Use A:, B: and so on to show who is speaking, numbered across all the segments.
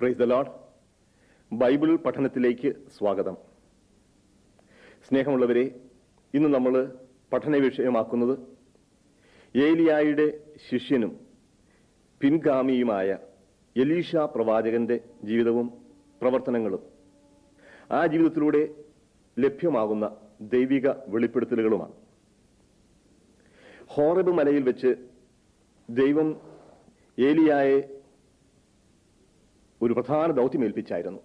A: praise the load Bible പഠനത്തിലേക്ക് സ്വാഗതം സ്നേഹമുള്ളവരെ ഇന്ന് നമ്മൾ പഠന വിഷയമാക്കുന്നത് ഏലിയായുടെ ശിഷ്യനും പിൻഗാമിയുമായ എലീഷ പ്രവാചകന്റെ ജീവിതവും പ്രവർത്തനങ്ങളും ആ ജീവിതത്തിലൂടെ ലഭ്യമാകുന്ന ദൈവിക വെളിപ്പെടുത്തലുകളുമാണ് ഹോറബ് മലയിൽ വെച്ച് ദൈവം ഏലിയായെ ഒരു പ്രധാന ദൗത്യം ഏൽപ്പിച്ചായിരുന്നു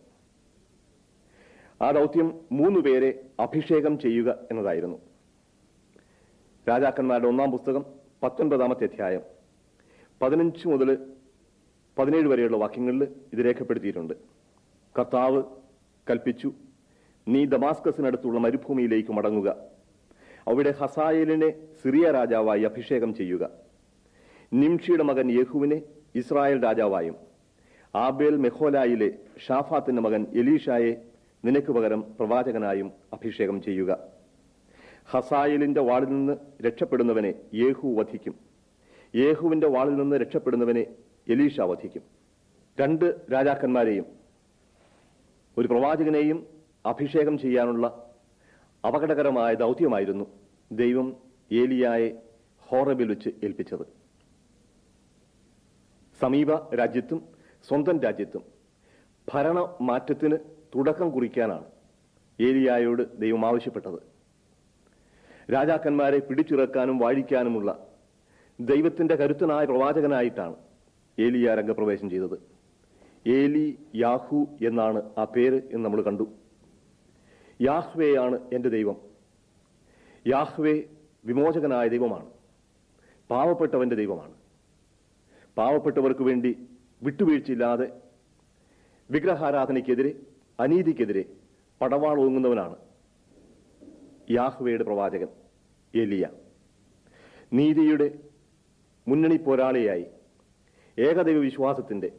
A: ആ ദൗത്യം മൂന്നു പേരെ അഭിഷേകം ചെയ്യുക എന്നതായിരുന്നു രാജാക്കന്മാരുടെ ഒന്നാം പുസ്തകം പത്തൊൻപതാമത്തെ അധ്യായം പതിനഞ്ച് മുതൽ പതിനേഴ് വരെയുള്ള വാക്യങ്ങളിൽ ഇത് രേഖപ്പെടുത്തിയിട്ടുണ്ട് കർത്താവ് കൽപ്പിച്ചു നീ ദമാസ്കസിനടുത്തുള്ള മരുഭൂമിയിലേക്ക് മടങ്ങുക അവിടെ ഹസായേലിനെ സിറിയ രാജാവായി അഭിഷേകം ചെയ്യുക നിംഷിയുടെ മകൻ യേഹുവിനെ ഇസ്രായേൽ രാജാവായും ആബേൽ മെഹോലായിലെ ഷാഫാത്തിന്റെ മകൻ എലീഷായെ നിനക്ക് പകരം പ്രവാചകനായും അഭിഷേകം ചെയ്യുക ഹസായേലിന്റെ വാളിൽ നിന്ന് രക്ഷപ്പെടുന്നവനെ യേഹു വധിക്കും യേഹുവിന്റെ വാളിൽ നിന്ന് രക്ഷപ്പെടുന്നവനെ എലീഷ വധിക്കും രണ്ട് രാജാക്കന്മാരെയും ഒരു പ്രവാചകനെയും അഭിഷേകം ചെയ്യാനുള്ള അപകടകരമായ ദൗത്യമായിരുന്നു ദൈവം ഏലിയായെ ഹോറബിൽ വെച്ച് ഏൽപ്പിച്ചത് സമീപ രാജ്യത്തും സ്വന്തം രാജ്യത്തും ഭരണ മാറ്റത്തിന് തുടക്കം കുറിക്കാനാണ് ഏലിയായോട് ദൈവം ആവശ്യപ്പെട്ടത് രാജാക്കന്മാരെ പിടിച്ചിറക്കാനും വാഴിക്കാനുമുള്ള ദൈവത്തിന്റെ കരുത്തനായ പ്രവാചകനായിട്ടാണ് ഏലിയ രംഗപ്രവേശം ചെയ്തത് ഏലി യാഹു എന്നാണ് ആ പേര് എന്ന് നമ്മൾ കണ്ടു യാഹ്വേയാണ് എൻ്റെ ദൈവം യാഹ്വേ വിമോചകനായ ദൈവമാണ് പാവപ്പെട്ടവന്റെ ദൈവമാണ് പാവപ്പെട്ടവർക്ക് വേണ്ടി വിട്ടുവീഴ്ചയില്ലാതെ വിഗ്രഹാരാധനയ്ക്കെതിരെ അനീതിക്കെതിരെ പടവാൾ ഓങ്ങുന്നവനാണ് യാഹ്വയുടെ പ്രവാചകൻ എലിയ നീതിയുടെ മുന്നണി പോരാളിയായി ഏകദൈവ വിശ്വാസത്തിന്റെ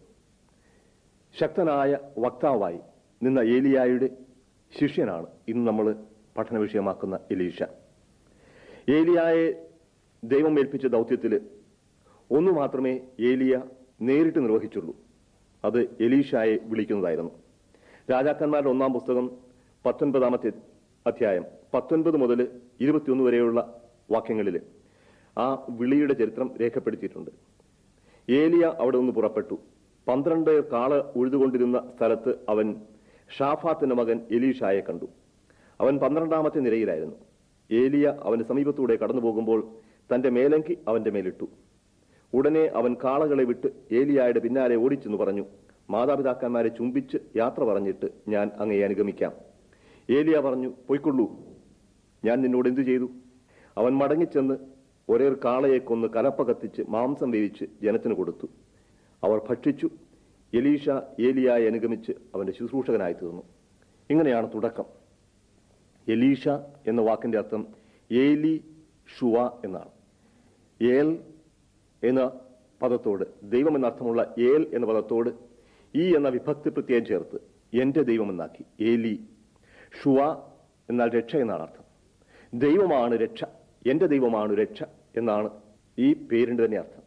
A: ശക്തനായ വക്താവായി നിന്ന ഏലിയായുടെ ശിഷ്യനാണ് ഇന്ന് നമ്മൾ പഠന വിഷയമാക്കുന്ന എലീഷ ഏലിയായെ ദൈവം ഏൽപ്പിച്ച ദൗത്യത്തിൽ ഒന്നു മാത്രമേ ഏലിയ നേരിട്ട് നിർവഹിച്ചുള്ളൂ അത് എലീഷായെ വിളിക്കുന്നതായിരുന്നു രാജാക്കന്മാരുടെ ഒന്നാം പുസ്തകം പത്തൊൻപതാമത്തെ അധ്യായം പത്തൊൻപത് മുതൽ ഇരുപത്തിയൊന്ന് വരെയുള്ള വാക്യങ്ങളിൽ ആ വിളിയുടെ ചരിത്രം രേഖപ്പെടുത്തിയിട്ടുണ്ട് ഏലിയ അവിടെ നിന്ന് പുറപ്പെട്ടു പന്ത്രണ്ട് കാള ഉഴുതുകൊണ്ടിരുന്ന സ്ഥലത്ത് അവൻ ഷാഫാത്തിന്റെ മകൻ എലീഷായെ കണ്ടു അവൻ പന്ത്രണ്ടാമത്തെ നിരയിലായിരുന്നു ഏലിയ അവന്റെ സമീപത്തൂടെ കടന്നു പോകുമ്പോൾ തന്റെ മേലങ്കി അവന്റെ മേലിട്ടു ഉടനെ അവൻ കാളകളെ വിട്ട് ഏലിയായുടെ പിന്നാലെ ഓടിച്ചെന്ന് പറഞ്ഞു മാതാപിതാക്കന്മാരെ ചുംബിച്ച് യാത്ര പറഞ്ഞിട്ട് ഞാൻ അങ്ങയെ അനുഗമിക്കാം ഏലിയ പറഞ്ഞു പൊയ്ക്കൊള്ളൂ ഞാൻ നിന്നോട് എന്തു ചെയ്തു അവൻ മടങ്ങിച്ചെന്ന് ഒരേ കാളയെ കൊന്ന് കലപ്പ കത്തിച്ച് മാംസം വേവിച്ച് ജനത്തിന് കൊടുത്തു അവർ ഭക്ഷിച്ചു എലീഷ ഏലിയായി അനുഗമിച്ച് അവന്റെ ശുശ്രൂഷകനായി തീർന്നു ഇങ്ങനെയാണ് തുടക്കം എലീഷ എന്ന വാക്കിന്റെ അർത്ഥം ഏലി ഷുവ എന്നാണ് ഏൽ എന്ന പദത്തോട് ദൈവം എന്നർത്ഥമുള്ള ഏൽ എന്ന പദത്തോട് ഈ എന്ന വിഭക്തി പ്രത്യയം ചേർത്ത് എന്റെ ദൈവമെന്നാക്കി ഏലി ഷുവ എന്നാൽ രക്ഷ എന്നാണ് അർത്ഥം ദൈവമാണ് രക്ഷ എന്റെ ദൈവമാണ് രക്ഷ എന്നാണ് ഈ പേരിന്റെ തന്നെ അർത്ഥം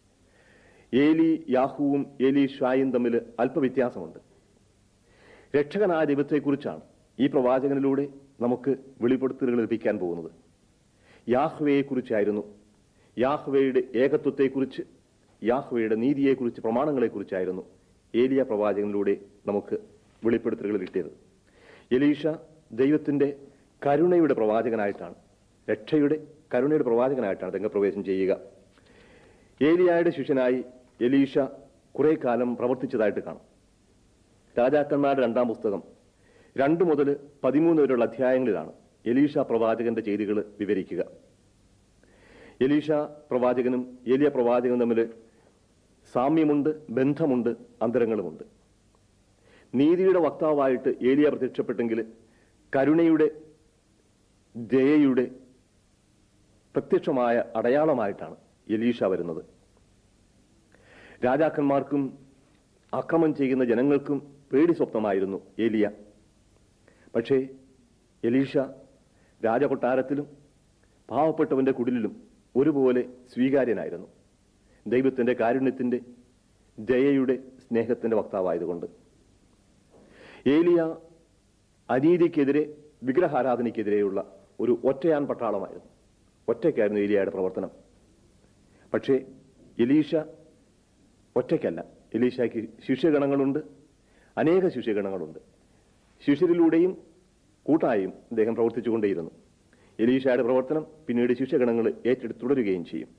A: ഏലി യാഹുവും ഏലി ഷായും തമ്മിൽ അല്പവ്യത്യാസമുണ്ട് രക്ഷകനായ ദൈവത്തെക്കുറിച്ചാണ് ഈ പ്രവാചകനിലൂടെ നമുക്ക് വെളിപ്പെടുത്തലുകൾ ലഭിക്കാൻ പോകുന്നത് യാഹ്വയെക്കുറിച്ചായിരുന്നു യാഹ്വയുടെ ഏകത്വത്തെക്കുറിച്ച് യാഹ്വയുടെ നീതിയെക്കുറിച്ച് പ്രമാണങ്ങളെക്കുറിച്ചായിരുന്നു ഏലിയ പ്രവാചകനിലൂടെ നമുക്ക് വെളിപ്പെടുത്തലുകൾ കിട്ടിയത് എലീഷ ദൈവത്തിന്റെ കരുണയുടെ പ്രവാചകനായിട്ടാണ് രക്ഷയുടെ കരുണയുടെ പ്രവാചകനായിട്ടാണ് രംഗപ്രവേശം ചെയ്യുക ഏലിയായുടെ ശിഷ്യനായി എലീഷ കുറെ കാലം പ്രവർത്തിച്ചതായിട്ട് കാണാം രാജാക്കന്മാരുടെ രണ്ടാം പുസ്തകം രണ്ടു മുതൽ പതിമൂന്ന് വരെയുള്ള അധ്യായങ്ങളിലാണ് എലീഷ പ്രവാചകന്റെ ചെയ്തികൾ വിവരിക്കുക എലീഷ പ്രവാചകനും ഏലിയ പ്രവാചകനും തമ്മിൽ സാമ്യമുണ്ട് ബന്ധമുണ്ട് അന്തരങ്ങളുമുണ്ട് നീതിയുടെ വക്താവായിട്ട് ഏലിയ പ്രത്യക്ഷപ്പെട്ടെങ്കിൽ കരുണയുടെ ദയയുടെ പ്രത്യക്ഷമായ അടയാളമായിട്ടാണ് എലീഷ വരുന്നത് രാജാക്കന്മാർക്കും അക്രമം ചെയ്യുന്ന ജനങ്ങൾക്കും പേടി സ്വപ്നമായിരുന്നു ഏലിയ പക്ഷേ എലീഷ രാജകൊട്ടാരത്തിലും പാവപ്പെട്ടവന്റെ കുടിലിലും ഒരുപോലെ സ്വീകാര്യനായിരുന്നു ദൈവത്തിന്റെ കാരുണ്യത്തിന്റെ ദയയുടെ സ്നേഹത്തിന്റെ വക്താവായതുകൊണ്ട് ഏലിയ അനീതിക്കെതിരെ വിഗ്രഹാരാധനയ്ക്കെതിരെയുള്ള ഒരു ഒറ്റയാൻ പട്ടാളമായിരുന്നു ഒറ്റയ്ക്കായിരുന്നു ഏലിയയുടെ പ്രവർത്തനം പക്ഷേ എലീഷ ഒറ്റയ്ക്കല്ല എലീഷയ്ക്ക് ശിഷ്യഗണങ്ങളുണ്ട് അനേക ശിഷ്യഗണങ്ങളുണ്ട് ശിഷ്യരിലൂടെയും കൂട്ടായും അദ്ദേഹം പ്രവർത്തിച്ചുകൊണ്ടേയിരുന്നു എലീഷയുടെ പ്രവർത്തനം പിന്നീട് ശിഷ്യഗണങ്ങൾ ഏറ്റെടുത്ത് തുടരുകയും ചെയ്യും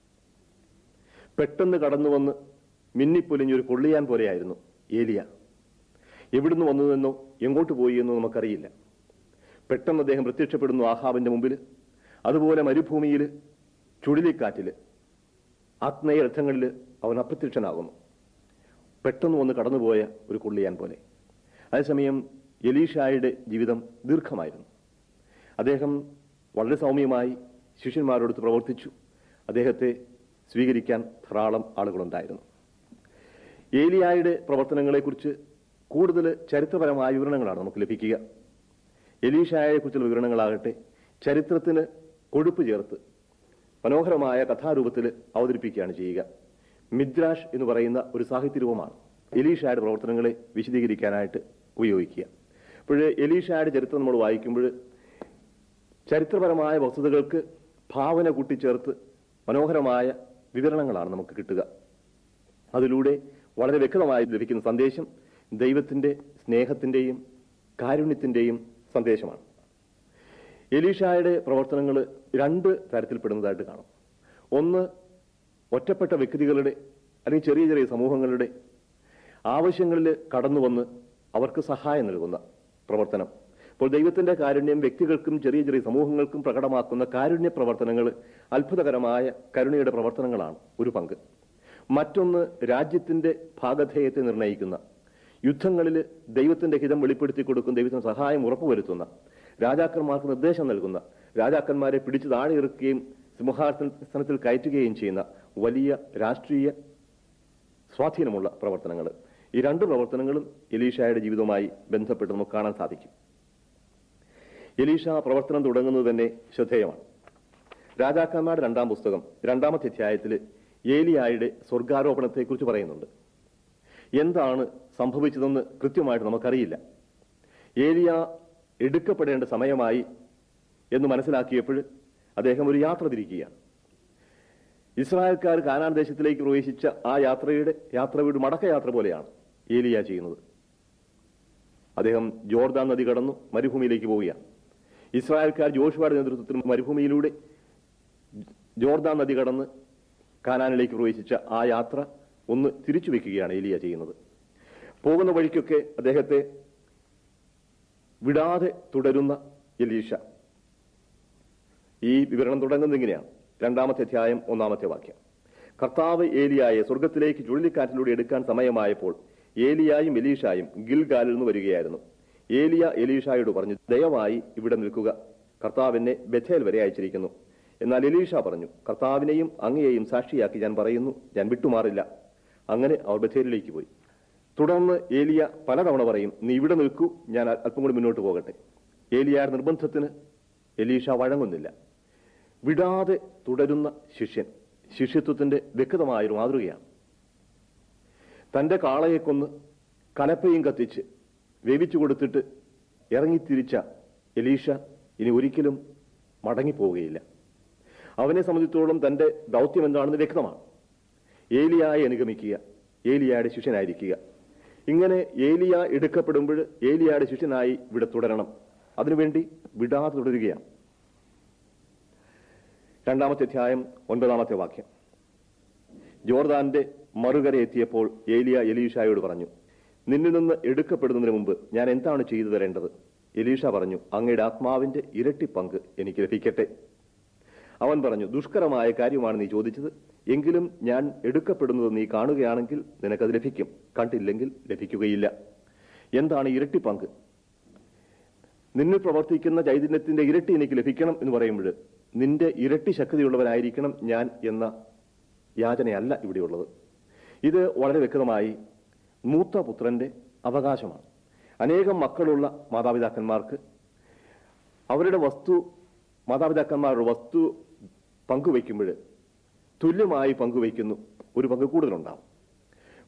A: പെട്ടെന്ന് കടന്നു വന്ന് മിന്നിപ്പൊലിഞ്ഞൊരു കൊള്ളിയാൻ പോലെയായിരുന്നു ഏലിയ എവിടുന്ന് വന്നതെന്നോ എങ്ങോട്ട് പോയി എന്നോ നമുക്കറിയില്ല പെട്ടെന്ന് അദ്ദേഹം പ്രത്യക്ഷപ്പെടുന്നു ആഹാബിന്റെ മുമ്പിൽ അതുപോലെ മരുഭൂമിയിൽ ചുഴലിക്കാറ്റിൽ ആത്മീയ രഥങ്ങളിൽ അവൻ അപ്രത്യക്ഷനാകുന്നു പെട്ടെന്ന് വന്ന് കടന്നുപോയ ഒരു കൊള്ളിയാൻ പോലെ അതേസമയം എലീഷായുടെ ജീവിതം ദീർഘമായിരുന്നു അദ്ദേഹം വളരെ സൗമ്യമായി ശിഷ്യന്മാരോടൊത്ത് പ്രവർത്തിച്ചു അദ്ദേഹത്തെ സ്വീകരിക്കാൻ ധാരാളം ആളുകളുണ്ടായിരുന്നു ഏലിയായുടെ പ്രവർത്തനങ്ങളെക്കുറിച്ച് കൂടുതൽ ചരിത്രപരമായ വിവരണങ്ങളാണ് നമുക്ക് ലഭിക്കുക എലീഷായെ കുറിച്ചുള്ള വിവരണങ്ങളാകട്ടെ ചരിത്രത്തിന് കൊഴുപ്പ് ചേർത്ത് മനോഹരമായ കഥാരൂപത്തിൽ അവതരിപ്പിക്കുകയാണ് ചെയ്യുക മിദ്രാഷ് എന്ന് പറയുന്ന ഒരു സാഹിത്യ രൂപമാണ് എലീഷായുടെ പ്രവർത്തനങ്ങളെ വിശദീകരിക്കാനായിട്ട് ഉപയോഗിക്കുക അപ്പോൾ എലീഷായുടെ ചരിത്രം നമ്മൾ വായിക്കുമ്പോൾ ചരിത്രപരമായ വസ്തുതകൾക്ക് ഭാവന കൂട്ടിച്ചേർത്ത് മനോഹരമായ വിവരണങ്ങളാണ് നമുക്ക് കിട്ടുക അതിലൂടെ വളരെ വ്യക്തമായി ലഭിക്കുന്ന സന്ദേശം ദൈവത്തിന്റെ സ്നേഹത്തിന്റെയും കാരുണ്യത്തിന്റെയും സന്ദേശമാണ് എലീഷായുടെ പ്രവർത്തനങ്ങൾ രണ്ട് തരത്തിൽപ്പെടുന്നതായിട്ട് കാണും ഒന്ന് ഒറ്റപ്പെട്ട വ്യക്തികളുടെ അല്ലെങ്കിൽ ചെറിയ ചെറിയ സമൂഹങ്ങളുടെ ആവശ്യങ്ങളിൽ കടന്നു വന്ന് അവർക്ക് സഹായം നൽകുന്ന പ്രവർത്തനം അപ്പോൾ ദൈവത്തിന്റെ കാരുണ്യം വ്യക്തികൾക്കും ചെറിയ ചെറിയ സമൂഹങ്ങൾക്കും പ്രകടമാക്കുന്ന കാരുണ്യ പ്രവർത്തനങ്ങൾ അത്ഭുതകരമായ കരുണയുടെ പ്രവർത്തനങ്ങളാണ് ഒരു പങ്ക് മറ്റൊന്ന് രാജ്യത്തിന്റെ ഭാഗധേയത്തെ നിർണ്ണയിക്കുന്ന യുദ്ധങ്ങളിൽ ദൈവത്തിന്റെ ഹിതം വെളിപ്പെടുത്തി കൊടുക്കുന്ന ദൈവത്തിന് സഹായം ഉറപ്പുവരുത്തുന്ന രാജാക്കന്മാർക്ക് നിർദ്ദേശം നൽകുന്ന രാജാക്കന്മാരെ പിടിച്ചു താഴെ ഇറക്കുകയും സിംഹാസനത്തിൽ കയറ്റുകയും ചെയ്യുന്ന വലിയ രാഷ്ട്രീയ സ്വാധീനമുള്ള പ്രവർത്തനങ്ങൾ ഈ രണ്ട് പ്രവർത്തനങ്ങളും എലീഷായുടെ ജീവിതവുമായി ബന്ധപ്പെട്ട് നമുക്ക് കാണാൻ സാധിക്കും എലീഷ പ്രവർത്തനം തുടങ്ങുന്നത് തന്നെ ശ്രദ്ധേയമാണ് രാജാക്കന്മാരുടെ രണ്ടാം പുസ്തകം രണ്ടാമത്തെ അധ്യായത്തിൽ ഏലിയായുടെ സ്വർഗാരോപണത്തെക്കുറിച്ച് പറയുന്നുണ്ട് എന്താണ് സംഭവിച്ചതെന്ന് കൃത്യമായിട്ട് നമുക്കറിയില്ല ഏലിയ എടുക്കപ്പെടേണ്ട സമയമായി എന്ന് മനസ്സിലാക്കിയപ്പോൾ അദ്ദേഹം ഒരു യാത്ര തിരിക്കുകയാണ് ഇസ്രായേൽക്കാർ കാനാൻ ദേശത്തിലേക്ക് പ്രവേശിച്ച ആ യാത്രയുടെ യാത്ര വീട് മടക്കയാത്ര പോലെയാണ് ഏലിയ ചെയ്യുന്നത് അദ്ദേഹം ജോർദാൻ നദി കടന്നു മരുഭൂമിയിലേക്ക് പോവുകയാണ് ഇസ്രായേൽക്കാർ ജോഷുവയുടെ നേതൃത്വത്തിൽ മരുഭൂമിയിലൂടെ ജോർദാൻ നദി കടന്ന് കാനാനിലേക്ക് പ്രവേശിച്ച ആ യാത്ര ഒന്ന് തിരിച്ചു വെക്കുകയാണ് ഏലിയ ചെയ്യുന്നത് പോകുന്ന വഴിക്കൊക്കെ അദ്ദേഹത്തെ വിടാതെ തുടരുന്ന എലീഷ ഈ വിവരണം തുടങ്ങുന്നത് ഇങ്ങനെയാണ് രണ്ടാമത്തെ അധ്യായം ഒന്നാമത്തെ വാക്യം കർത്താവ് ഏലിയായെ സ്വർഗത്തിലേക്ക് ചുഴലിക്കാറ്റിലൂടെ എടുക്കാൻ സമയമായപ്പോൾ ഏലിയായും എലീഷായും ഗിൽഗാലിൽ നിന്ന് വരികയായിരുന്നു ഏലിയ എലീഷായോട് പറഞ്ഞു ദയവായി ഇവിടെ നിൽക്കുക കർത്താവ് എന്നെ ബഥേൽ വരെ അയച്ചിരിക്കുന്നു എന്നാൽ എലീഷ പറഞ്ഞു കർത്താവിനെയും അങ്ങയെയും സാക്ഷിയാക്കി ഞാൻ പറയുന്നു ഞാൻ വിട്ടുമാറില്ല അങ്ങനെ അവർ ബഥേലിലേക്ക് പോയി തുടർന്ന് ഏലിയ പലതവണ പറയും നീ ഇവിടെ നിൽക്കൂ ഞാൻ അല്പം കൂടി മുന്നോട്ട് പോകട്ടെ ഏലിയായുടെ നിർബന്ധത്തിന് എലീഷ വഴങ്ങുന്നില്ല വിടാതെ തുടരുന്ന ശിഷ്യൻ ശിഷ്യത്വത്തിന്റെ വ്യക്തമായൊരു മാതൃകയാണ് തന്റെ കാളയെ കൊന്ന് കലപ്പയും കത്തിച്ച് വേവിച്ചു കൊടുത്തിട്ട് ഇറങ്ങിത്തിരിച്ച എലീഷ ഇനി ഒരിക്കലും മടങ്ങിപ്പോവുകയില്ല അവനെ സംബന്ധിച്ചോളം തന്റെ ദൗത്യം എന്താണെന്ന് വ്യക്തമാണ് ഏലിയായെ അനുഗമിക്കുക ഏലിയായുടെ ശിഷ്യനായിരിക്കുക ഇങ്ങനെ ഏലിയ എടുക്കപ്പെടുമ്പോൾ ഏലിയായുടെ ശിഷ്യനായി ഇവിടെ തുടരണം അതിനുവേണ്ടി വിടാതെ തുടരുകയാണ് രണ്ടാമത്തെ അധ്യായം ഒൻപതാമത്തെ വാക്യം ജോർദാന്റെ മറുകര എത്തിയപ്പോൾ ഏലിയ എലീഷായോട് പറഞ്ഞു നിന്നിൽ നിന്ന് എടുക്കപ്പെടുന്നതിന് മുമ്പ് ഞാൻ എന്താണ് ചെയ്തു തരേണ്ടത് എലീഷ പറഞ്ഞു അങ്ങയുടെ ആത്മാവിന്റെ ഇരട്ടി പങ്ക് എനിക്ക് ലഭിക്കട്ടെ അവൻ പറഞ്ഞു ദുഷ്കരമായ കാര്യമാണ് നീ ചോദിച്ചത് എങ്കിലും ഞാൻ എടുക്കപ്പെടുന്നത് നീ കാണുകയാണെങ്കിൽ നിനക്കത് ലഭിക്കും കണ്ടില്ലെങ്കിൽ ലഭിക്കുകയില്ല എന്താണ് ഇരട്ടി പങ്ക് നിന്നിൽ പ്രവർത്തിക്കുന്ന ചൈതന്യത്തിന്റെ ഇരട്ടി എനിക്ക് ലഭിക്കണം എന്ന് പറയുമ്പോൾ നിന്റെ ഇരട്ടി ശക്തിയുള്ളവനായിരിക്കണം ഞാൻ എന്ന യാചനയല്ല ഇവിടെയുള്ളത് ഇത് വളരെ വ്യക്തമായി മൂത്ത പുത്രന്റെ അവകാശമാണ് അനേകം മക്കളുള്ള മാതാപിതാക്കന്മാർക്ക് അവരുടെ വസ്തു മാതാപിതാക്കന്മാരുടെ വസ്തു പങ്കുവയ്ക്കുമ്പോൾ തുല്യമായി പങ്കുവയ്ക്കുന്നു ഒരു പങ്ക് കൂടുതലുണ്ടാവും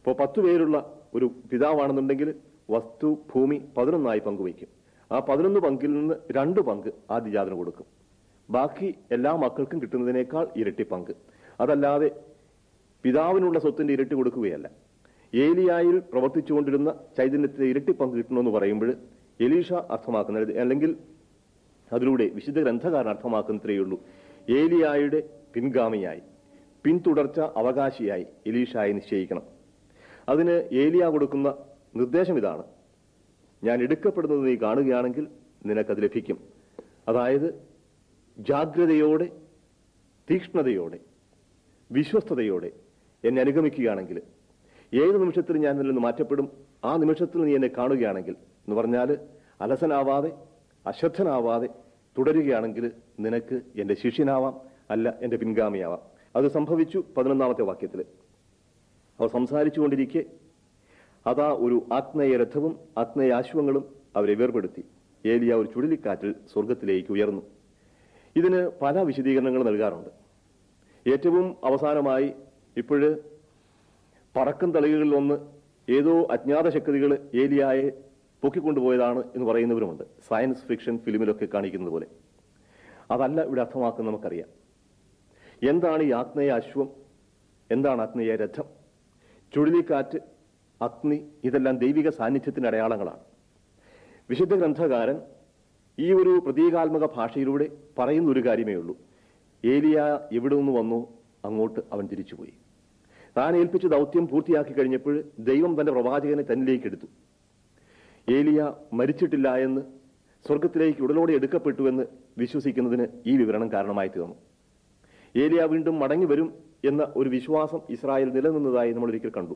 A: ഇപ്പോൾ പത്ത് പേരുള്ള ഒരു പിതാവാണെന്നുണ്ടെങ്കിൽ വസ്തു ഭൂമി പതിനൊന്നായി പങ്കുവയ്ക്കും ആ പതിനൊന്ന് പങ്കിൽ നിന്ന് രണ്ട് പങ്ക് ആദ്യജാതന് കൊടുക്കും ബാക്കി എല്ലാ മക്കൾക്കും കിട്ടുന്നതിനേക്കാൾ ഇരട്ടി പങ്ക് അതല്ലാതെ പിതാവിനുള്ള സ്വത്തിന്റെ ഇരട്ടി കൊടുക്കുകയല്ല ഏലിയായിൽ പ്രവർത്തിച്ചുകൊണ്ടിരുന്ന ചൈതന്യത്തിന്റെ ഇരട്ടി പങ്ക് കിട്ടണമെന്ന് പറയുമ്പോൾ എലീഷ അർത്ഥമാക്കുന്നത് അല്ലെങ്കിൽ അതിലൂടെ വിശുദ്ധ ഗ്രന്ഥകാരൻ അർത്ഥമാക്കുന്നത്രയേ ഉള്ളൂ ഏലിയായുടെ പിൻഗാമിയായി പിന്തുടർച്ച അവകാശിയായി എലീഷായി നിശ്ചയിക്കണം അതിന് ഏലിയ കൊടുക്കുന്ന നിർദ്ദേശം ഇതാണ് ഞാൻ എടുക്കപ്പെടുന്നത് നീ കാണുകയാണെങ്കിൽ നിനക്കത് ലഭിക്കും അതായത് ജാഗ്രതയോടെ തീക്ഷ്ണതയോടെ വിശ്വസ്തയോടെ എന്നെ അനുഗമിക്കുകയാണെങ്കിൽ ഏത് നിമിഷത്തിൽ ഞാൻ നിന്നിൽ നിന്ന് മാറ്റപ്പെടും ആ നിമിഷത്തിൽ നീ എന്നെ കാണുകയാണെങ്കിൽ എന്ന് പറഞ്ഞാൽ അലസനാവാതെ അശ്രദ്ധനാവാതെ തുടരുകയാണെങ്കിൽ നിനക്ക് എന്റെ ശിഷ്യനാവാം അല്ല എന്റെ പിൻഗാമിയാവാം അത് സംഭവിച്ചു പതിനൊന്നാമത്തെ വാക്യത്തിൽ അവർ സംസാരിച്ചുകൊണ്ടിരിക്കെ അതാ ഒരു ആത്മീയ രഥവും ആത്മീയ അശ്വങ്ങളും അവരെ വേർപെടുത്തി ഏലിയ ഒരു ചുഴലിക്കാറ്റിൽ സ്വർഗത്തിലേക്ക് ഉയർന്നു ഇതിന് പല വിശദീകരണങ്ങൾ നൽകാറുണ്ട് ഏറ്റവും അവസാനമായി ഇപ്പോഴ് പറക്കും തളികകളിൽ ഒന്ന് ഏതോ അജ്ഞാത ശക്തികൾ ഏലിയായെ പൊക്കിക്കൊണ്ടുപോയതാണ് എന്ന് പറയുന്നവരുമുണ്ട് സയൻസ് ഫിക്ഷൻ ഫിലിമിലൊക്കെ കാണിക്കുന്നത് പോലെ അതല്ല ഇവിടെ അർത്ഥമാക്കുന്നത് നമുക്കറിയാം എന്താണ് ഈ ആത്മീയ അശ്വം എന്താണ് ആത്മീയ രഥം ചുഴലിക്കാറ്റ് അഗ്നി ഇതെല്ലാം ദൈവിക സാന്നിധ്യത്തിന്റെ അടയാളങ്ങളാണ് വിശുദ്ധ ഗ്രന്ഥകാരൻ ഈ ഒരു പ്രതീകാത്മക ഭാഷയിലൂടെ പറയുന്ന ഒരു കാര്യമേ ഉള്ളൂ ഏലിയ എവിടെ നിന്ന് വന്നു അങ്ങോട്ട് അവൻ തിരിച്ചുപോയി താൻ ഏൽപ്പിച്ച ദൗത്യം പൂർത്തിയാക്കി കഴിഞ്ഞപ്പോൾ ദൈവം തന്റെ പ്രവാചകനെ തന്നിലേക്ക് എടുത്തു ഏലിയ മരിച്ചിട്ടില്ല എന്ന് സ്വർഗത്തിലേക്ക് ഉടലോടെ എടുക്കപ്പെട്ടുവെന്ന് വിശ്വസിക്കുന്നതിന് ഈ വിവരണം കാരണമായി തീർന്നു ഏലിയ വീണ്ടും മടങ്ങി വരും എന്ന ഒരു വിശ്വാസം ഇസ്രായേൽ നിലനിന്നതായി നമ്മൾ ഒരിക്കൽ കണ്ടു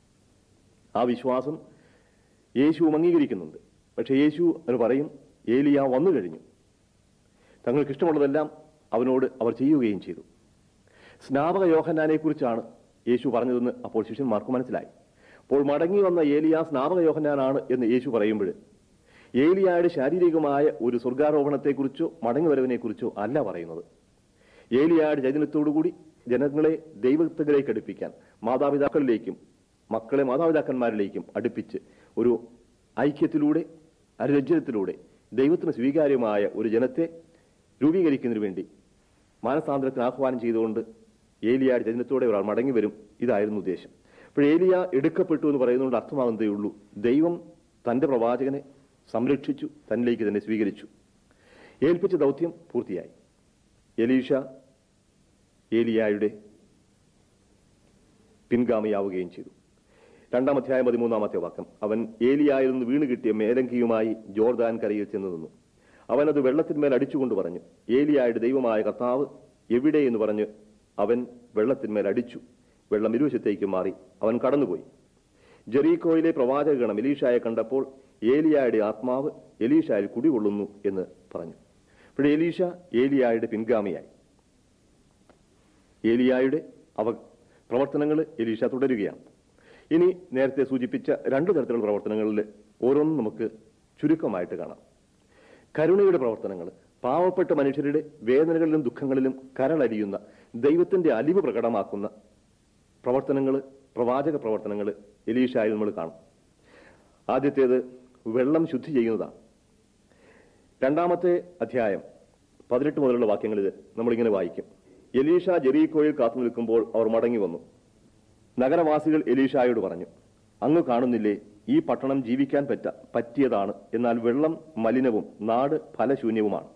A: ആ വിശ്വാസം യേശുവും അംഗീകരിക്കുന്നുണ്ട് പക്ഷെ യേശു എന്ന് പറയും ഏലിയ വന്നു കഴിഞ്ഞു തങ്ങൾക്ക് ഇഷ്ടമുള്ളതെല്ലാം അവനോട് അവർ ചെയ്യുകയും ചെയ്തു സ്നാപക യോഹന്നാനെ കുറിച്ചാണ് യേശു പറഞ്ഞതെന്ന് അപ്പോൾ ശിഷ്യന്മാർക്ക് മനസ്സിലായി അപ്പോൾ മടങ്ങി വന്ന ഏലിയ സ്നാപക യോഹന്നാനാണ് എന്ന് യേശു പറയുമ്പോൾ ഏലിയായുടെ ശാരീരികമായ ഒരു സ്വർഗാരോപണത്തെക്കുറിച്ചോ മടങ്ങി വരവിനെക്കുറിച്ചോ അല്ല പറയുന്നത് ഏലിയായുടെ ചൈതന്യത്തോടുകൂടി ജനങ്ങളെ ദൈവത്തിലേക്ക് അടുപ്പിക്കാൻ മാതാപിതാക്കളിലേക്കും മക്കളെ മാതാപിതാക്കന്മാരിലേക്കും അടുപ്പിച്ച് ഒരു ഐക്യത്തിലൂടെ അനുരഞ്ജനത്തിലൂടെ ദൈവത്തിന് സ്വീകാര്യമായ ഒരു ജനത്തെ രൂപീകരിക്കുന്നതിന് വേണ്ടി മാനസാന്തരത്തിന് ആഹ്വാനം ചെയ്തുകൊണ്ട് ഏലിയായുടെ ജനത്തോടെ ഒരാൾ മടങ്ങി വരും ഇതായിരുന്നു ഉദ്ദേശം അപ്പോൾ ഏലിയ എടുക്കപ്പെട്ടു എന്ന് പറയുന്നതുകൊണ്ട് അർത്ഥമാകുന്നതേ ഉള്ളൂ ദൈവം തന്റെ പ്രവാചകനെ സംരക്ഷിച്ചു തന്നിലേക്ക് തന്നെ സ്വീകരിച്ചു ഏൽപ്പിച്ച ദൗത്യം പൂർത്തിയായി എലീഷ ഏലിയായുടെ പിൻഗാമിയാവുകയും ചെയ്തു രണ്ടാം അധ്യായം പതിമൂന്നാമത്തെ വാക്യം അവൻ ഏലിയായിൽ നിന്ന് വീണ് കിട്ടിയ മേലങ്കിയുമായി ജോർദാൻ കരയിൽ ചെന്ന് നിന്നു അവൻ അത് വെള്ളത്തിന്മേൽ അടിച്ചുകൊണ്ട് പറഞ്ഞു ഏലിയായുടെ ദൈവമായ കർത്താവ് എവിടെ എന്ന് പറഞ്ഞ് അവൻ വെള്ളത്തിന്മേൽ അടിച്ചു വെള്ളം ഇരുവശത്തേക്ക് മാറി അവൻ കടന്നുപോയി ജെറീക്കോയിലെ പ്രവാചകഗണം എലീഷായെ കണ്ടപ്പോൾ ഏലിയായുടെ ആത്മാവ് എലീഷായിൽ കുടികൊള്ളുന്നു എന്ന് പറഞ്ഞു അപ്പോൾ എലീഷ ഏലിയായുടെ പിൻഗാമിയായി ഏലിയായുടെ അവ പ്രവർത്തനങ്ങൾ എലീഷ തുടരുകയാണ് ഇനി നേരത്തെ സൂചിപ്പിച്ച രണ്ട് തരത്തിലുള്ള പ്രവർത്തനങ്ങളിൽ ഓരോന്നും നമുക്ക് ചുരുക്കമായിട്ട് കാണാം കരുണയുടെ പ്രവർത്തനങ്ങൾ പാവപ്പെട്ട മനുഷ്യരുടെ വേദനകളിലും ദുഃഖങ്ങളിലും കരളരിയുന്ന ദൈവത്തിന്റെ അലിവ് പ്രകടമാക്കുന്ന പ്രവർത്തനങ്ങൾ പ്രവാചക പ്രവർത്തനങ്ങൾ എലീഷായി നമ്മൾ കാണും ആദ്യത്തേത് വെള്ളം ശുദ്ധി ചെയ്യുന്നതാണ് രണ്ടാമത്തെ അധ്യായം പതിനെട്ട് മുതലുള്ള വാക്യങ്ങളിൽ നമ്മളിങ്ങനെ വായിക്കും എലീഷ ജെറീക്കോയിൽ കാത്തു നിൽക്കുമ്പോൾ അവർ മടങ്ങി വന്നു നഗരവാസികൾ എലീഷായോട് പറഞ്ഞു അങ്ങ് കാണുന്നില്ലേ ഈ പട്ടണം ജീവിക്കാൻ പറ്റ പറ്റിയതാണ് എന്നാൽ വെള്ളം മലിനവും നാട് ഫലശൂന്യവുമാണ്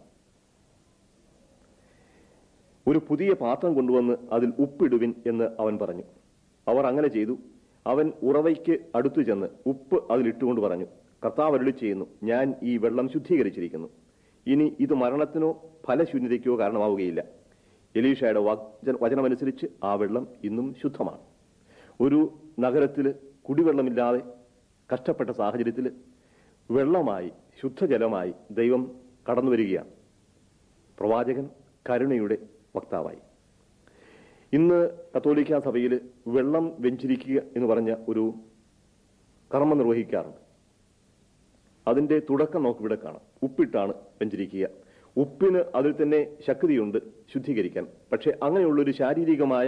A: ഒരു പുതിയ പാത്രം കൊണ്ടുവന്ന് അതിൽ ഉപ്പിടുവിൻ എന്ന് അവൻ പറഞ്ഞു അവർ അങ്ങനെ ചെയ്തു അവൻ ഉറവയ്ക്ക് അടുത്തു ചെന്ന് ഉപ്പ് അതിലിട്ടുകൊണ്ട് പറഞ്ഞു കർത്താവ് അരുളി ചെയ്യുന്നു ഞാൻ ഈ വെള്ളം ശുദ്ധീകരിച്ചിരിക്കുന്നു ഇനി ഇത് മരണത്തിനോ ഫലശൂന്യതയ്ക്കോ കാരണമാവുകയില്ല എലീഷയുടെ വച- വചനമനുസരിച്ച് ആ വെള്ളം ഇന്നും ശുദ്ധമാണ് ഒരു നഗരത്തിൽ കുടിവെള്ളമില്ലാതെ കഷ്ടപ്പെട്ട സാഹചര്യത്തിൽ വെള്ളമായി ശുദ്ധജലമായി ദൈവം കടന്നു വരികയാണ് പ്രവാചകൻ കരുണയുടെ വക്താവായി ഇന്ന് കത്തോലിക്ക സഭയിൽ വെള്ളം വെഞ്ചിരിക്കുക എന്ന് പറഞ്ഞ ഒരു കർമ്മം നിർവഹിക്കാറുണ്ട് അതിന്റെ തുടക്കം നമുക്ക് ഇവിടെ കാണാം ഉപ്പിട്ടാണ് വെഞ്ചരിക്കുക ഉപ്പിന് അതിൽ തന്നെ ശക്തിയുണ്ട് ശുദ്ധീകരിക്കാൻ പക്ഷെ അങ്ങനെയുള്ള ഒരു ശാരീരികമായ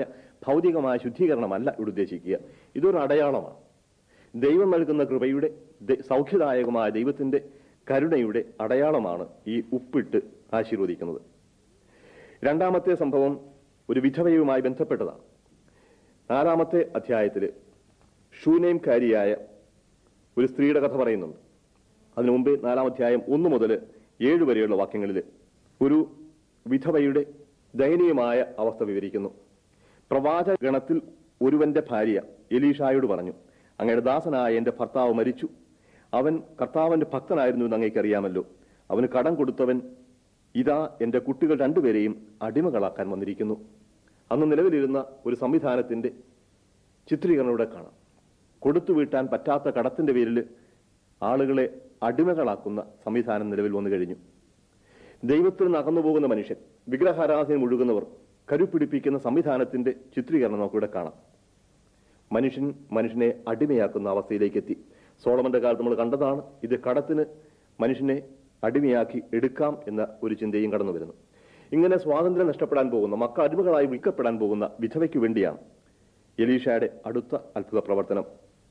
A: ഭൗതികമായ ശുദ്ധീകരണമല്ല ഇവിടെ ഉദ്ദേശിക്കുക ഇതൊരു അടയാളമാണ് ദൈവം നൽകുന്ന കൃപയുടെ ദ- സൗഖ്യദായകമായ ദൈവത്തിന്റെ കരുണയുടെ അടയാളമാണ് ഈ ഉപ്പിട്ട് ആശീർവദിക്കുന്നത് രണ്ടാമത്തെ സംഭവം ഒരു വിധവയുമായി ബന്ധപ്പെട്ടതാണ് നാലാമത്തെ അധ്യായത്തിൽ ഷൂനേംകാരിയായ ഒരു സ്ത്രീയുടെ കഥ പറയുന്നുണ്ട് അതിനു മുമ്പേ നാലാം അധ്യായം ഒന്ന് മുതൽ ഏഴ് വരെയുള്ള വാക്യങ്ങളിൽ ഒരു വിധവയുടെ ദയനീയമായ അവസ്ഥ വിവരിക്കുന്നു പ്രവാചക ഗണത്തിൽ ഒരുവന്റെ ഭാര്യ എലീഷായോട് പറഞ്ഞു അങ്ങയുടെ ദാസനായ എന്റെ ഭർത്താവ് മരിച്ചു അവൻ കർത്താവിന്റെ ഭക്തനായിരുന്നു എന്ന് അങ്ങേക്ക് അറിയാമല്ലോ അവന് കടം കൊടുത്തവൻ ഇതാ എന്റെ കുട്ടികൾ രണ്ടുപേരെയും അടിമകളാക്കാൻ വന്നിരിക്കുന്നു അന്ന് നിലവിലിരുന്ന ഒരു സംവിധാനത്തിന്റെ ചിത്രീകരണം ഇവിടെ കാണാം കൊടുത്തു വീട്ടാൻ പറ്റാത്ത കടത്തിന്റെ പേരിൽ ആളുകളെ അടിമകളാക്കുന്ന സംവിധാനം നിലവിൽ വന്നു കഴിഞ്ഞു ദൈവത്തിൽ നിന്ന് അകന്നു പോകുന്ന മനുഷ്യൻ വിഗ്രഹാരാധന മുഴുകുന്നവർ കരുപിടിപ്പിക്കുന്ന സംവിധാനത്തിന്റെ ചിത്രീകരണം നമുക്കിവിടെ കാണാം മനുഷ്യൻ മനുഷ്യനെ അടിമയാക്കുന്ന അവസ്ഥയിലേക്ക് എത്തി സോളമന്റെ കാലത്ത് നമ്മൾ കണ്ടതാണ് ഇത് കടത്തിന് മനുഷ്യനെ അടിമയാക്കി എടുക്കാം എന്ന ഒരു ചിന്തയും കടന്നു വരുന്നു ഇങ്ങനെ സ്വാതന്ത്ര്യം നഷ്ടപ്പെടാൻ പോകുന്ന മക്കൾ അടിമകളായി വിൽക്കപ്പെടാൻ പോകുന്ന വിധവയ്ക്ക് വേണ്ടിയാണ് എലീഷയുടെ അടുത്ത അത്ഭുത പ്രവർത്തനം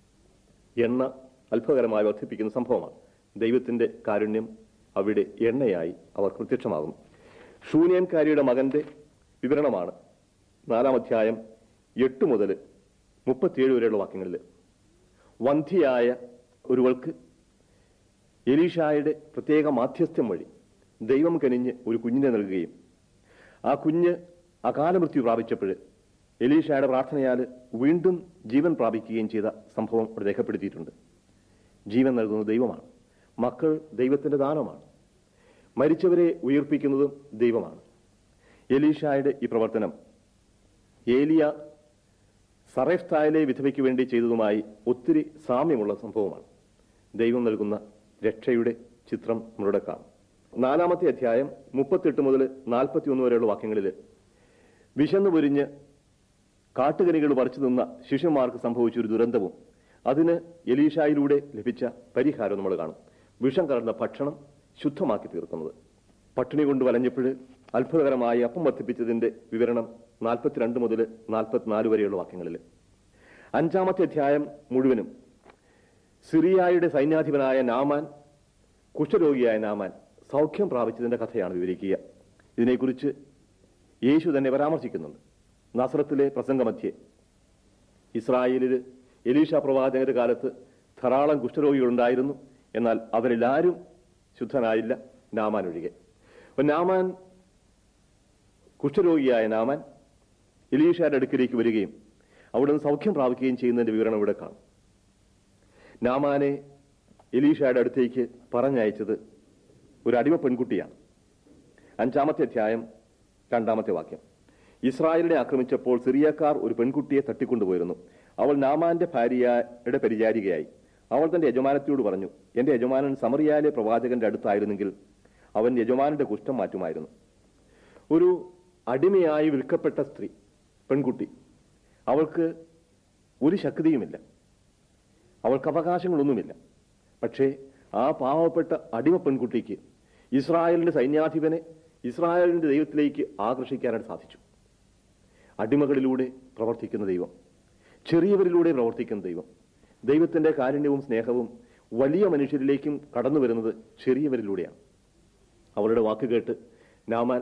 A: എണ്ണ അത്ഭുതകരമായി വർദ്ധിപ്പിക്കുന്ന സംഭവമാണ് ദൈവത്തിന്റെ കാരുണ്യം അവിടെ എണ്ണയായി അവർ പ്രത്യക്ഷമാകുന്നു ശൂന്യൻകാരിയുടെ മകന്റെ വിവരണമാണ് നാലാം അധ്യായം എട്ട് മുതൽ മുപ്പത്തിയേഴ് വരെയുള്ള വാക്യങ്ങളിൽ വന്ധിയായ ഒരുവൾക്ക് എലീഷായുടെ പ്രത്യേക മാധ്യസ്ഥ്യം വഴി ദൈവം കനിഞ്ഞ് ഒരു കുഞ്ഞിനെ നൽകുകയും ആ കുഞ്ഞ് അകാല മൃത്യു പ്രാപിച്ചപ്പോൾ എലീഷായുടെ പ്രാർത്ഥനയാൽ വീണ്ടും ജീവൻ പ്രാപിക്കുകയും ചെയ്ത സംഭവം ഇവിടെ രേഖപ്പെടുത്തിയിട്ടുണ്ട് ജീവൻ നൽകുന്നത് ദൈവമാണ് മക്കൾ ദൈവത്തിന്റെ ദാനമാണ് മരിച്ചവരെ ഉയർപ്പിക്കുന്നതും ദൈവമാണ് എലീഷായുടെ ഈ പ്രവർത്തനം ഏലിയ സറേഫ്തായിലെ വിധവയ്ക്ക് വേണ്ടി ചെയ്തതുമായി ഒത്തിരി സാമ്യമുള്ള സംഭവമാണ് ദൈവം നൽകുന്ന രക്ഷയുടെ ചിത്രം നമ്മളുടെ കാണും നാലാമത്തെ അധ്യായം മുപ്പത്തെട്ട് മുതൽ നാൽപ്പത്തിയൊന്ന് വരെയുള്ള വാക്യങ്ങളിൽ വിശന്നു പൊരിഞ്ഞ് കാട്ടുകനികൾ പറിച്ചു നിന്ന ശിഷ്യന്മാർക്ക് സംഭവിച്ച ഒരു ദുരന്തവും അതിന് എലീഷായിലൂടെ ലഭിച്ച പരിഹാരം നമ്മൾ കാണും വിഷം കലർന്ന ഭക്ഷണം ശുദ്ധമാക്കി തീർക്കുന്നത് പട്ടിണി കൊണ്ട് വലഞ്ഞപ്പോൾ അത്ഭുതകരമായി അപ്പം വർദ്ധിപ്പിച്ചതിന്റെ വിവരണം നാൽപ്പത്തിരണ്ട് മുതൽ നാൽപ്പത്തിനാല് വരെയുള്ള വാക്യങ്ങളിൽ അഞ്ചാമത്തെ അധ്യായം മുഴുവനും സിറിയായുടെ സൈന്യാധിപനായ നാമാൻ കുഷ്ഠരോഗിയായ നാമാൻ സൗഖ്യം പ്രാപിച്ചതിന്റെ കഥയാണ് വിവരിക്കുക ഇതിനെക്കുറിച്ച് യേശു തന്നെ പരാമർശിക്കുന്നുണ്ട് നസ്രത്തിലെ പ്രസംഗമധ്യേ ഇസ്രായേലിൽ എലീഷ പ്രവാചകന്റെ കാലത്ത് ധാരാളം കുഷ്ഠരോഗികളുണ്ടായിരുന്നു എന്നാൽ അവരിൽ ആരും ശുദ്ധനായില്ല നാമാൻ ഒഴികെ അപ്പൊ നാമാൻ കുഷ്ഠരോഗിയായ നാമാൻ എലീഷയുടെ അടുക്കിലേക്ക് വരികയും അവിടുന്ന് സൗഖ്യം പ്രാപിക്കുകയും ചെയ്യുന്നതിന്റെ വിവരണം ഇവിടെ കാണും നാമാനെ എലീഷയുടെ അടുത്തേക്ക് പറഞ്ഞയച്ചത് ഒരു അടിമ പെൺകുട്ടിയാണ് അഞ്ചാമത്തെ അധ്യായം രണ്ടാമത്തെ വാക്യം ഇസ്രായേലിനെ ആക്രമിച്ചപ്പോൾ സിറിയക്കാർ ഒരു പെൺകുട്ടിയെ തട്ടിക്കൊണ്ടുപോയിരുന്നു അവൾ നാമാന്റെ ഭാര്യയുടെ പരിചാരികയായി അവൾ തന്റെ യജമാനത്തിയോട് പറഞ്ഞു എന്റെ യജമാനൻ സമറിയാലെ പ്രവാചകന്റെ അടുത്തായിരുന്നെങ്കിൽ അവൻ യജമാനന്റെ കുഷ്ഠം മാറ്റുമായിരുന്നു ഒരു അടിമയായി വിൽക്കപ്പെട്ട സ്ത്രീ പെൺകുട്ടി അവൾക്ക് ഒരു ശക്തിയുമില്ല അവൾക്ക് അവകാശങ്ങളൊന്നുമില്ല പക്ഷേ ആ പാവപ്പെട്ട അടിമ പെൺകുട്ടിക്ക് ഇസ്രായേലിന്റെ സൈന്യാധിപനെ ഇസ്രായേലിന്റെ ദൈവത്തിലേക്ക് ആകർഷിക്കാനായിട്ട് സാധിച്ചു അടിമകളിലൂടെ പ്രവർത്തിക്കുന്ന ദൈവം ചെറിയവരിലൂടെ പ്രവർത്തിക്കുന്ന ദൈവം ദൈവത്തിന്റെ കാരുണ്യവും സ്നേഹവും വലിയ മനുഷ്യരിലേക്കും കടന്നു വരുന്നത് ചെറിയവരിലൂടെയാണ് അവളുടെ വാക്ക് കേട്ട് നാമാൻ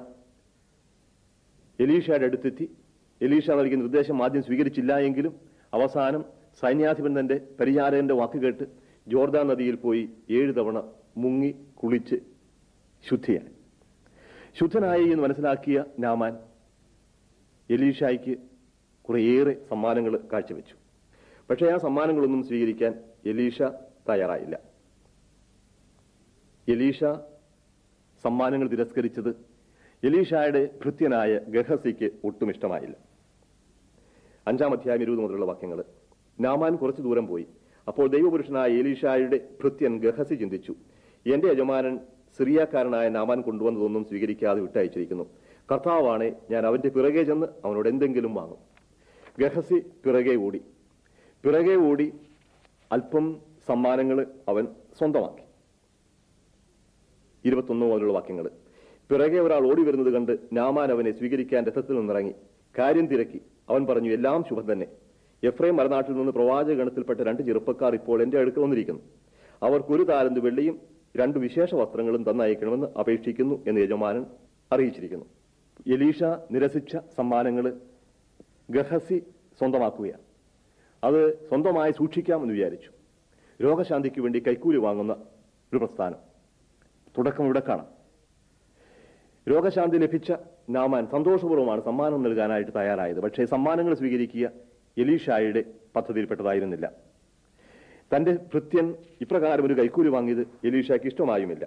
A: എലീഷയുടെ അടുത്തെത്തി എലീഷ നൽകിയ നിർദ്ദേശം ആദ്യം സ്വീകരിച്ചില്ല എങ്കിലും അവസാനം സൈന്യാധിപൻ തന്റെ പരിചാരകന്റെ വാക്ക് കേട്ട് ജോർദാൻ നദിയിൽ പോയി ഏഴ് തവണ മുങ്ങി കുളിച്ച് ശുദ്ധിയായി ശുദ്ധനായി എന്ന് മനസ്സിലാക്കിയ നാമാൻ എലീഷായ്ക്ക് കുറേയേറെ സമ്മാനങ്ങൾ കാഴ്ചവെച്ചു പക്ഷേ ആ സമ്മാനങ്ങളൊന്നും സ്വീകരിക്കാൻ എലീഷ തയ്യാറായില്ല എലീഷ സമ്മാനങ്ങൾ തിരസ്കരിച്ചത് എലീഷായുടെ ഭൃത്യനായ ഗഹസിക്ക് ഒട്ടും ഇഷ്ടമായില്ല അഞ്ചാം അധ്യായം ഇരുപത് മുതലുള്ള വാക്യങ്ങൾ നാമാൻ കുറച്ചു ദൂരം പോയി അപ്പോൾ ദൈവപുരുഷനായ എലീഷായുടെ ഭൃത്യൻ ഗഹസി ചിന്തിച്ചു എന്റെ യജമാനൻ സിറിയാക്കാരനായ നാമാൻ കൊണ്ടുവന്നതൊന്നും സ്വീകരിക്കാതെ വിട്ടയച്ചിരിക്കുന്നു കർത്താവാണെ ഞാൻ അവന്റെ പിറകെ ചെന്ന് അവനോട് എന്തെങ്കിലും വാങ്ങും ഗഹസി പിറകെ ഓടി പിറകെ ഓടി അല്പം സമ്മാനങ്ങൾ അവൻ സ്വന്തമാക്കി ഇരുപത്തൊന്ന് മുതലുള്ള വാക്യങ്ങൾ പിറകെ ഒരാൾ ഓടി വരുന്നത് കണ്ട് നാമാൻ അവനെ സ്വീകരിക്കാൻ രഥത്തിൽ നിന്നിറങ്ങി കാര്യം തിരക്കി അവൻ പറഞ്ഞു എല്ലാം ശുഭം തന്നെ എഫ്രൈം മലനാട്ടിൽ നിന്ന് പ്രവാചക ഗണത്തിൽപ്പെട്ട രണ്ട് ചെറുപ്പക്കാർ ഇപ്പോൾ എന്റെ അടുക്കൽ വന്നിരിക്കുന്നു അവർക്ക് ഒരു താലന്ത് വെള്ളിയും രണ്ട് വിശേഷ വസ്ത്രങ്ങളും തന്നയക്കണമെന്ന് അപേക്ഷിക്കുന്നു എന്ന് യജമാനൻ അറിയിച്ചിരിക്കുന്നു എലീഷ നിരസിച്ച സമ്മാനങ്ങൾ ഗഹസി സ്വന്തമാക്കുകയാണ് അത് സ്വന്തമായി സൂക്ഷിക്കാമെന്ന് വിചാരിച്ചു രോഗശാന്തിക്ക് വേണ്ടി കൈക്കൂലി വാങ്ങുന്ന ഒരു പ്രസ്ഥാനം തുടക്കം ഇവിടെ കാണാം രോഗശാന്തി ലഭിച്ച നാമാൻ സന്തോഷപൂർവ്വമാണ് സമ്മാനം നൽകാനായിട്ട് തയ്യാറായത് പക്ഷേ സമ്മാനങ്ങൾ സ്വീകരിക്കുക എലീഷായുടെ പദ്ധതിയിൽപ്പെട്ടതായിരുന്നില്ല തന്റെ ഭൃത്യൻ ഇപ്രകാരം ഒരു കൈക്കൂലി വാങ്ങിയത് എലീഷയ്ക്ക് ഇഷ്ടമായുമില്ല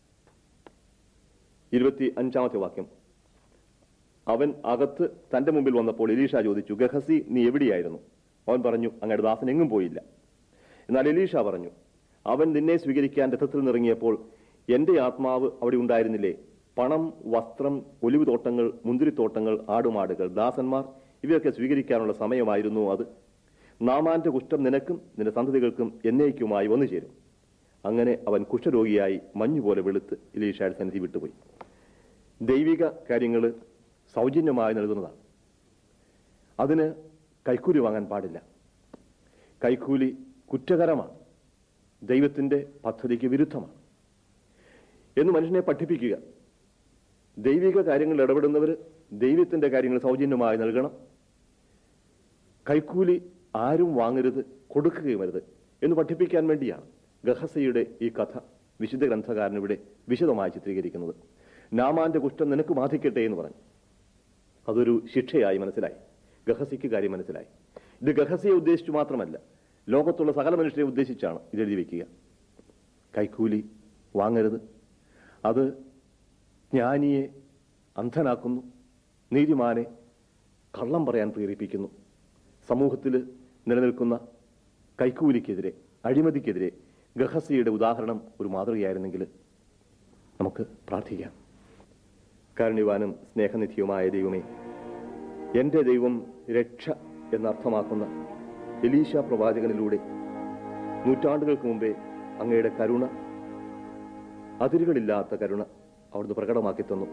A: ഇരുപത്തി അഞ്ചാമത്തെ വാക്യം അവൻ അകത്ത് തന്റെ മുമ്പിൽ വന്നപ്പോൾ എലീഷ ചോദിച്ചു ഗഹസി നീ എവിടെയായിരുന്നു അവൻ പറഞ്ഞു അങ്ങയുടെ ദാസൻ എങ്ങും പോയില്ല എന്നാൽ എലീഷ പറഞ്ഞു അവൻ നിന്നെ സ്വീകരിക്കാൻ രഥത്തിൽ നിറങ്ങിയപ്പോൾ എന്റെ ആത്മാവ് അവിടെ ഉണ്ടായിരുന്നില്ലേ പണം വസ്ത്രം ഒലിവ് തോട്ടങ്ങൾ മുന്തിരിത്തോട്ടങ്ങൾ ആടുമാടുകൾ ദാസന്മാർ ഇവയൊക്കെ സ്വീകരിക്കാനുള്ള സമയമായിരുന്നു അത് നാമാന്റെ കുഷ്ഠം നിനക്കും നിന്റെ സന്തതികൾക്കും എന്നേക്കുമായി വന്നു ചേരും അങ്ങനെ അവൻ കുഷ്ഠരോഗിയായി മഞ്ഞുപോലെ വെളുത്ത് എലീഷയുടെ സന്നിധി വിട്ടുപോയി ദൈവിക കാര്യങ്ങൾ സൗജന്യമായി നൽകുന്നതാണ് അതിന് കൈക്കൂലി വാങ്ങാൻ പാടില്ല കൈക്കൂലി കുറ്റകരമാണ് ദൈവത്തിന്റെ പദ്ധതിക്ക് വിരുദ്ധമാണ് എന്ന് മനുഷ്യനെ പഠിപ്പിക്കുക ദൈവിക കാര്യങ്ങളിൽ ഇടപെടുന്നവർ ദൈവത്തിന്റെ കാര്യങ്ങൾ സൗജന്യമായി നൽകണം കൈക്കൂലി ആരും വാങ്ങരുത് കൊടുക്കുകയും അരുത് എന്ന് പഠിപ്പിക്കാൻ വേണ്ടിയാണ് ഗഹസയുടെ ഈ കഥ വിശുദ്ധ ഗ്രന്ഥകാരൻ ഇവിടെ വിശദമായി ചിത്രീകരിക്കുന്നത് നാമാന്റെ കുഷ്ഠം നിനക്ക് ബാധിക്കട്ടെ എന്ന് പറഞ്ഞു അതൊരു ശിക്ഷയായി മനസ്സിലായി ഗഹസിക്ക് കാര്യം മനസ്സിലായി ഇത് ഗഹസിയെ ഉദ്ദേശിച്ചു മാത്രമല്ല ലോകത്തുള്ള സകല മനുഷ്യരെ ഉദ്ദേശിച്ചാണ് ഇത് എഴുതി വെക്കുക കൈക്കൂലി വാങ്ങരുത് അത് ജ്ഞാനിയെ അന്ധനാക്കുന്നു നീതിമാനെ കള്ളം പറയാൻ പ്രേരിപ്പിക്കുന്നു സമൂഹത്തിൽ നിലനിൽക്കുന്ന കൈക്കൂലിക്കെതിരെ അഴിമതിക്കെതിരെ ഗഹസിയുടെ ഉദാഹരണം ഒരു മാതൃകയായിരുന്നെങ്കിൽ നമുക്ക് പ്രാർത്ഥിക്കാം കാരുണ്യവാനും സ്നേഹനിധിയുമായ ദൈവമേ എന്റെ ദൈവം രക്ഷ എന്നർത്ഥമാക്കുന്ന എലീശ പ്രവാചകനിലൂടെ നൂറ്റാണ്ടുകൾക്ക് മുമ്പേ അങ്ങയുടെ കരുണ അതിരുകളില്ലാത്ത കരുണ അവിടുന്ന് പ്രകടമാക്കി തന്നു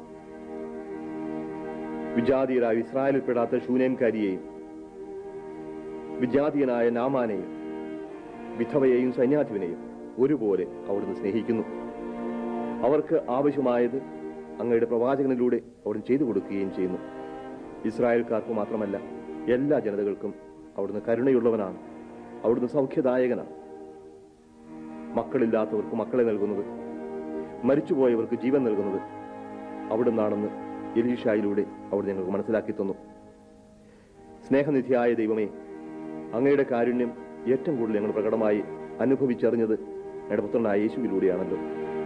A: വിജാതീയരായ ഇസ്രായേലിൽപ്പെടാത്ത ശൂനേൻകാരിയെയും വിജാതീയനായ നാമാനെയും വിധവയെയും സൈന്യാധിപനെയും ഒരുപോലെ അവിടുന്ന് സ്നേഹിക്കുന്നു അവർക്ക് ആവശ്യമായത് അങ്ങയുടെ പ്രവാചകനിലൂടെ അവിടുന്ന് ചെയ്തു കൊടുക്കുകയും ചെയ്യുന്നു ഇസ്രായേൽക്കാർക്ക് മാത്രമല്ല എല്ലാ ജനതകൾക്കും അവിടുന്ന് കരുണയുള്ളവനാണ് അവിടുന്ന് സൗഖ്യദായകനാണ് മക്കളില്ലാത്തവർക്ക് മക്കളെ നൽകുന്നത് മരിച്ചുപോയവർക്ക് ജീവൻ നൽകുന്നത് അവിടുന്നാണെന്ന് എലീഷായിലൂടെ അവിടെ ഞങ്ങൾക്ക് മനസ്സിലാക്കി തന്നു സ്നേഹനിധിയായ ദൈവമേ അങ്ങയുടെ കാരുണ്യം ഏറ്റവും കൂടുതൽ ഞങ്ങൾ പ്രകടമായി അനുഭവിച്ചറിഞ്ഞത് ഞങ്ങളുടെ പുത്രനായ യേശുവിലൂടെയാണല്ലോ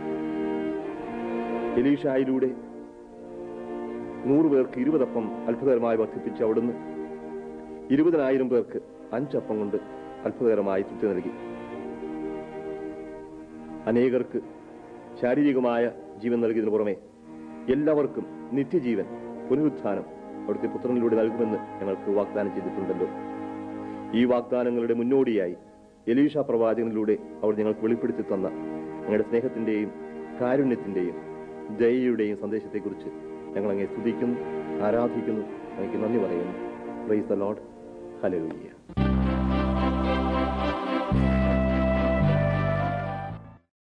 A: എലീഷായിലൂടെ നൂറ് പേർക്ക് ഇരുപതപ്പം അത്ഭുതകരമായി വർദ്ധിപ്പിച്ച് അവിടുന്ന് ഇരുപതിനായിരം പേർക്ക് അഞ്ചപ്പം കൊണ്ട് അത്ഭുതകരമായി തൃപ്തി നൽകി അനേകർക്ക് ശാരീരികമായ ജീവൻ നൽകിയതിനു പുറമെ എല്ലാവർക്കും നിത്യജീവൻ പുനരുത്ഥാനം അവിടുത്തെ പുത്രനിലൂടെ നൽകുമെന്ന് ഞങ്ങൾക്ക് വാഗ്ദാനം ചെയ്തിട്ടുണ്ടല്ലോ ഈ വാഗ്ദാനങ്ങളുടെ മുന്നോടിയായി എലീഷ പ്രവാചകനിലൂടെ അവർ ഞങ്ങൾക്ക് വെളിപ്പെടുത്തി തന്ന ഞങ്ങളുടെ സ്നേഹത്തിന്റെയും കാരുണ്യത്തിന്റെയും ദയയുടെയും സന്ദേശത്തെക്കുറിച്ച് ഞങ്ങൾ അങ്ങേ സ്തുതിക്കുന്നു ആരാധിക്കുന്നു അങ്ങേക്ക് നന്ദി പറയുന്നു പ്രൈസ് ദ ലോഡ് ഹല്ലേലൂയ